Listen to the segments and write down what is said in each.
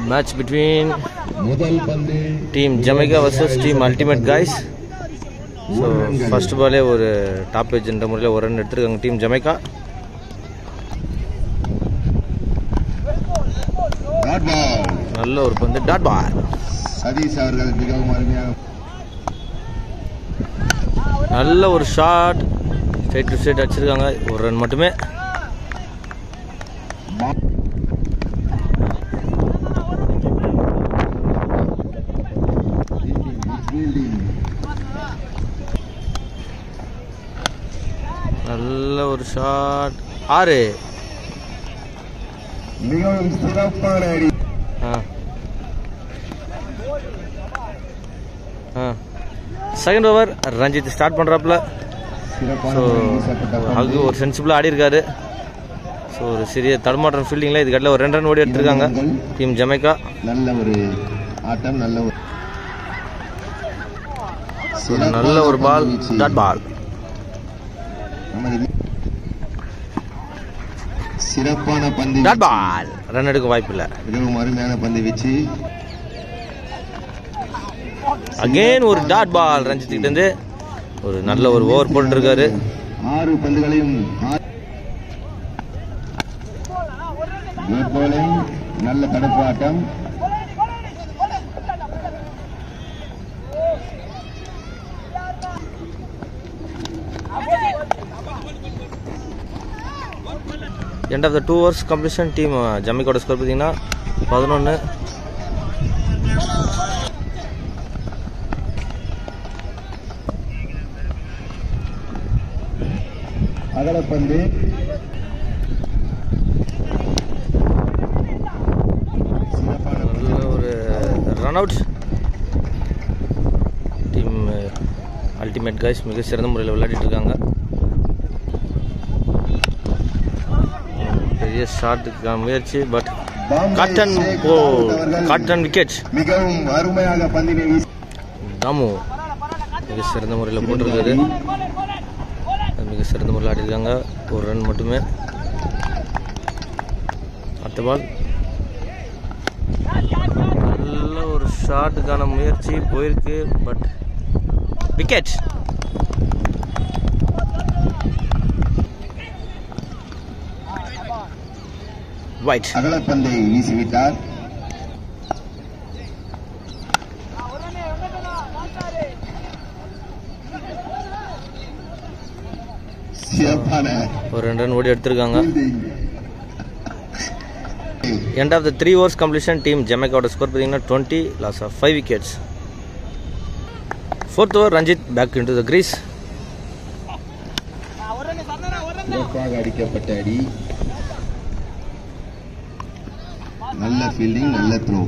Match between முதல் பந்து team Jamaica versus team ultimate guys so first பாலே ஒரு டாப் ஏஜென்ற முறையில் ஒரு ரன் எடுத்திருக்காங்க டீம் ஜமைக்கா டாட் பால் நல்ல ஒரு பந்து டாட் பால் சதீஷ் அவர்கள் மிகவும் அருமையாக நல்ல ஒரு ஷாட் ஸ்ட்ரைட் டு ஸ்ட்ரைட் அடிச்சிருக்காங்க ஒரு ரன் மட்டுமே பா- Fielding. நல்ல ஒரு ஷாட் ஆறு மிகவும் சிறப்பான அடி ஆ ஆ செகண்ட் ஓவர் ரஞ்சித் ஸ்டார்ட் பண்ணுறாப்புல சிறப்பான ஸோ முறையில் வீசப்பட்ட அது பந்து. ஒரு சென்சிபிளாக ஆடி இருக்காரு ஸோ ஒரு சிறிய தடுமாற்றம் ஃபீல்டிங்கில் இதுக்கட்டில் ஒரு ரெண்டு ரன் ஓடி எடுத்திருக்காங்க டீம் ஜமைக்கா நல்ல ஒரு ஆட்டம் நல்ல ஒரு நல்ல ஒரு பால் டாட் பால் நமது வீ- சிறப்பான பந்து டாட் வீச்சு. பால் ரன் எடுக்க வாய்ப்பு இல்லை மிகவும் அருமையான பந்து வீச்சு அகைன் ஒரு டாட் பால் ரஞ்சித்துக்கிட்ட இருந்து ஒரு நல்ல ஒரு ஓவர் போட்டுருக்காரு ஆறு பந்துகளையும் ஆ- Good bowling, நல்ல தடுப்பு ஆட்டம் end of the two hours completion team ஜம்மிக்கோட ஸ்கோர் பார்த்தீங்கன்னா பதினொன்று அகலப்பந்து சிறப்பான பந்து. நல்ல ஒரு run out team ultimate guys மிக சிறந்த முறையில் விளையாடிட்டு இருக்காங்க பெரிய ஷாட்டுக்கான முயற்சி பட் பாம்பே காட்டன் ஷேக் போ தாவூத் அவர்கள் காட்டன் விக்கெட் மிகவும் அருமையாக பந்தினை வீசி தாமு மிக சிறந்த முறையில் போட்டிருக்காரு மிக சிறந்த முறையில் ஆடிருக்காங்க ஒரு ரன் மட்டுமே அடுத்த பால் நல்ல ஒரு ஷாட்டுக்கான முயற்சி போயிருக்கு பட் விக்கெட் ஒயிட் அகலப்பந்தை வீசிவிட்டார் சிறப்பான ஒரு ரெண்டு ரன் ஓடி எடுத்திருக்காங்க fielding. End of the three overs completion team ஜமைக்காவோட ஸ்கோர் பார்த்தீங்கன்னா twenty loss of five wickets fourth over Ranjith back in to the crease சிறப்பாக அடிக்கப்பட்ட அடி நல்ல ஃபீல்டிங் நல்ல த்ரோ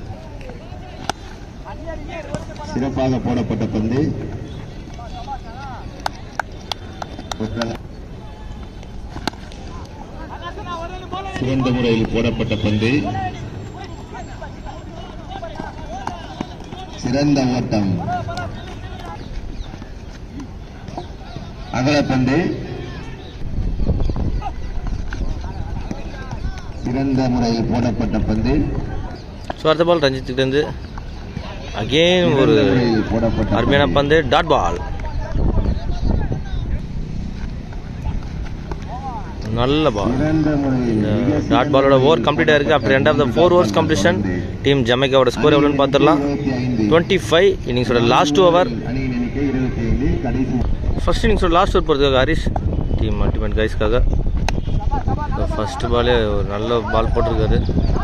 சிறப்பாக போடப்பட்ட பந்து சிறந்த முறையில் போடப்பட்ட பந்து சிறந்த ஓட்டம் அகலப்பந்து சிறந்த முறையில் போடப்பட்ட பந்து ஸோ அடுத்த பால் ரஞ்சித்துக்கிட்டேருந்து அகெயின் ஒரு சிறந்த முறையில் போடப்பட்ட அருமையான பந்து டாட் பால் நல்ல பால் சிறந்த முறையில் மிக டாட் சிறந்த பாலோட ஓவர் முறையில் கம்ப்ளீட் ஆயிருக்கு அப்புறம் end of the four overs completion team ஜமைக்காவோட ஸ்கோர் எவ்வளோன்னு பார்த்துடலாம் இருபத்தி ஐந்து. டுவெண்ட்டி ஃபைவ் இன்னிங்ஸோட லாஸ்ட் ஓவர் அணியின் எண்ணிக்கை இருபத்தி ஐந்து கடைசி ஃபர்ஸ்ட் இன்னிங்ஸோட லாஸ்ட் ஓவர் போகிறதுக்காக ஹரிஷ் டீம் அல்டிமேட் கைஸ்க்காக ஃபர்ஸ்ட் பாலே ஒரு நல்ல பால் போட்டிருக்காரு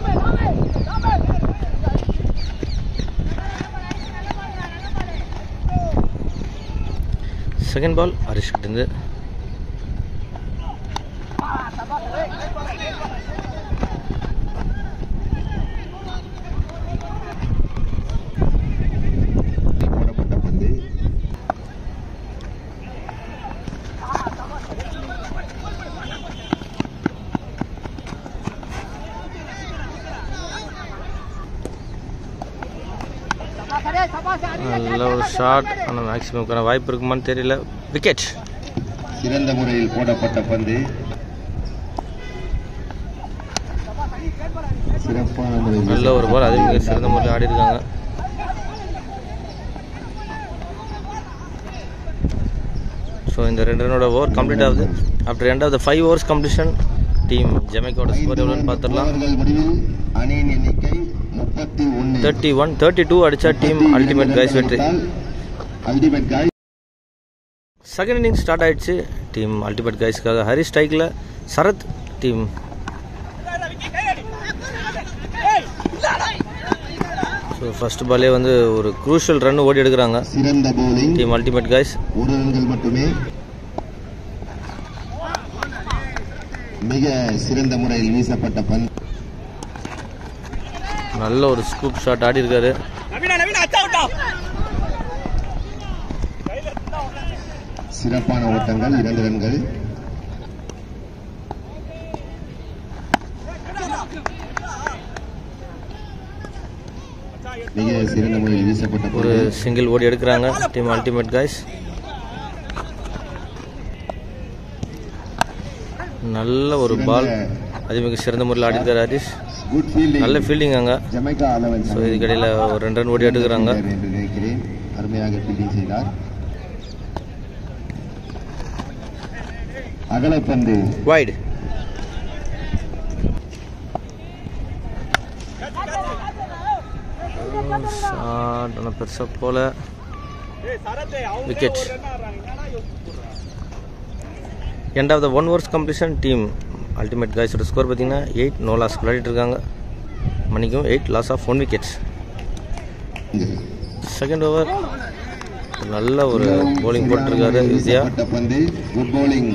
செகண்ட் பால் ஹரிஷ் கிட்டேருந்து போடப்பட்ட பந்து நல்ல ஒரு ஷாட் ஆனால் மேக்ஸிமம்க்கான வாய்ப்பு இருக்குமான்னு தெரியல விக்கெட் சிறந்த முறையில் போடப்பட்ட பந்து சிறப்பான முறையில் நல்ல ஒரு பால் அதே மிக சிறந்த முறையில் ஆடி இருக்காங்க ஸோ இந்த ரெண்டு ரனோட ஓவர் கம்ப்ளீட் ஆகுது after end of the five overs completion team ஜமைக்கோட ஸ்கோர் எவ்வளோன்னு பார்த்துடலாம் ஓவர்கள் முடிவில் அணியின் எண்ணிக்கை முப்பத்தி ஒன்று தேர்ட்டி ஒன் தேர்ட்டி டூ அடிச்சா டீம் அல்டிமேட் கைஸ் வெற்றி ultimate guy second inning start ஆயிடுச்சு டீம் அல்டிமேட் கைஸ்க்காக ஹரி ஸ்ட்ரைக்கில் சரத் டீம் ஸோ ஃபர்ஸ்ட் பாலே வந்து ஒரு குரூஷியல் ரன் ஓடி எடுக்கிறாங்க சிறந்த போலிங் டீம் அல்டிமேட் கைஸ் ஒரு ரன்கள் மட்டுமே மிக சிறந்த முறையில் வீசப்பட்ட பந்து நல்ல ஒரு ஸ்கூப் ஷாட் ஆடி இருக்காரு சிறப்பான ஓட்டங்கள் இரண்டு ரன்கள் மிக சிறந்த முறையில் வீசப்பட்ட ஒரு பந்து சிங்கிள் ஓடி எடுக்கிறாங்க டீம் அல்டிமேட் கைஸ் நல்ல ஒரு பால் அது மிக சிறந்த முறையில் ஆடி இருக்காரு ஹரிஷ் குட் ஃபீல்டிங் நல்ல ஃபீல்டிங் அங்கே ஜமைக்கா அலவன் ஸோ இதுக்கடையில் ஒரு ரெண்டு ரன் ஓடி எடுக்கிறாங்க என்று நினைக்கிறேன் அருமையாக ஃபீல்டிங் செய்தார் அகலப்பந்து வைடு ஷாட் ஆனால் பெருசாக போல wicket end of the one overs completion team ultimate காய்ஸோட ஸ்கோர் பார்த்தீங்கன்னா எயிட் நோ லாஸ் விளையாடிட்டு இருக்காங்க மணிக்கும் eight loss of one wickets second over நல்ல ஒரு bowling போட்டிருக்காரு வித்யா வீசப்பட்ட பந்து குட் bowling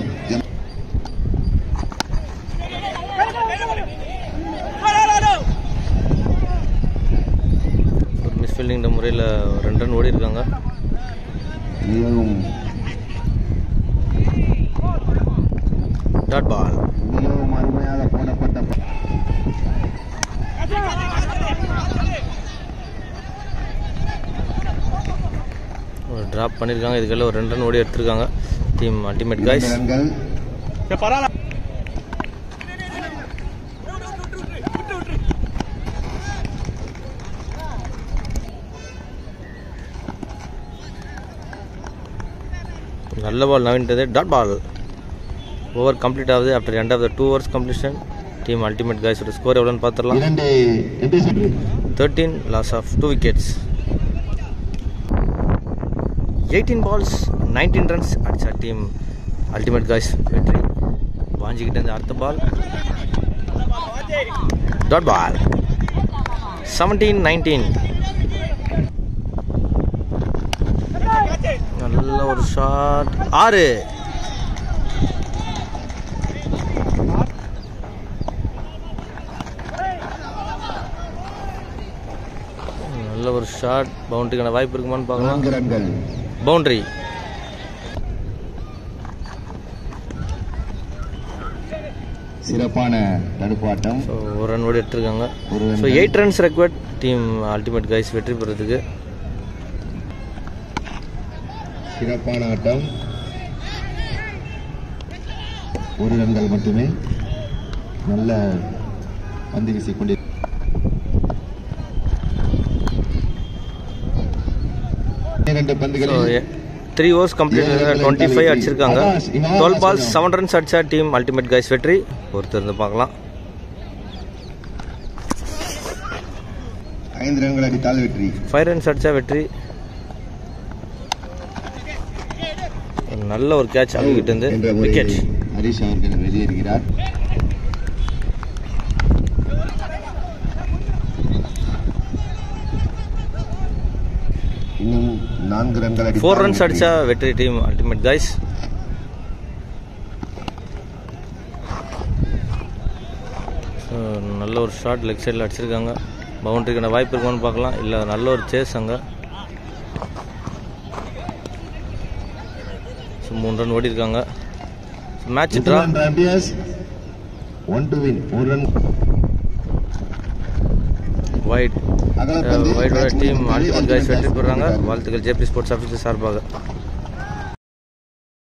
ஒரு மிஸ்ஃபீல்டிங் முறையில் ரெண்டு ரன் ஓடி இருக்காங்க மிகவும் டாட் பால் மிகவும் அருமையாக போடப்பட்ட ப- ஒரு ட்ராப் பண்ணியிருக்காங்க இதுக்கெல்லாம் ஒரு ரெண்டு ரன் ஓடி எடுத்திருக்காங்க டீம் அல்டிமேட் இரண்டு காய்ஸ் ரன்கள் நல்ல பால் நவீன்றது டாட் பால் ஓவர் கம்ப்ளீட் ஆகுது after end of the two hours completion team ultimate காய்ஸோட ஸ்கோர் எவ்வளோன்னு பார்த்துடலாம் இரண்டு எப்படி சொல்றது thirteen loss of two wickets eighteen balls nineteen runs அடிச்சா டீம் அல்டிமேட் காய்ஸ் வெற்றி வாஞ்சிக்கிட்ட இருந்த அடுத்த ball dot ball seventeen nineteen நல்ல ஒரு ஷாட் ஆறு நல்ல ஒரு ஷாட் பவுண்டரிக்கான வாய்ப்பு இருக்குமான்னு பார்க்கலாம் நான்கு ரன்கள் பவுண்டரி சிறப்பான தடுப்பாட்டம் ஸோ ஒரு ரன் ஓடி எடுத்திருக்காங்க ஒரு so run eight runs required team ultimate guys வெற்றி பெறதுக்கு சிறப்பான ஆட்டம் ஒரு ரன்கள் மட்டுமே நல்ல பந்து வீசிக்கொண்டு இரண்டு ஸோ பந்துகளில் three overs complete twenty five அடிச்சிருக்காங்க டுவெல் பால்ஸ் செவன் ரன்ஸ் அடிச்சா டீம் அல்டிமேட் கைஸ் வெற்றி பொறுத்து இருந்து பார்க்கலாம் ஐந்து ரன்கள் அடித்தால் வெற்றி ஃபைவ் ரன்ஸ் அடிச்சா வெற்றி ஒரு நல்ல ஒரு கேட்ச் அவங்ககிட்ட இருந்து என்ற விக்கெட் முறையில் ஹரிஷ் அவர்கள் வெளியேறுகிறார் இன்னும் நான்கு ரன்கள் அடித்தால் ஃபோர் ரன்ஸ் வெற்றி. அடிச்சா வெற்றி டீம் அல்டிமேட் கைஸ் நல்ல ஒரு ஷாட் லெக் சைடில் அடிச்சிருக்காங்க பவுண்டரிக்கான வாய்ப்பு இருக்குமான்னு பார்க்கலாம் இல்லை நல்ல ஒரு சேஸ் அங்கே ஸோ மூணு ரன் ஓடி இருக்காங்க match draw Gentlemen, Rambias, one to win. ஒரு ரன் வைட் அகலப்பந்து வைடோட catch டீம் முடிந்தது. அல்டிமேட் கைஸ் வெற்றி Ultimate பெறாங்க guys வாழ்த்துக்கள் ஜேபி ஸ்போர்ட்ஸ் ஆஃபீஸர் சார்பாக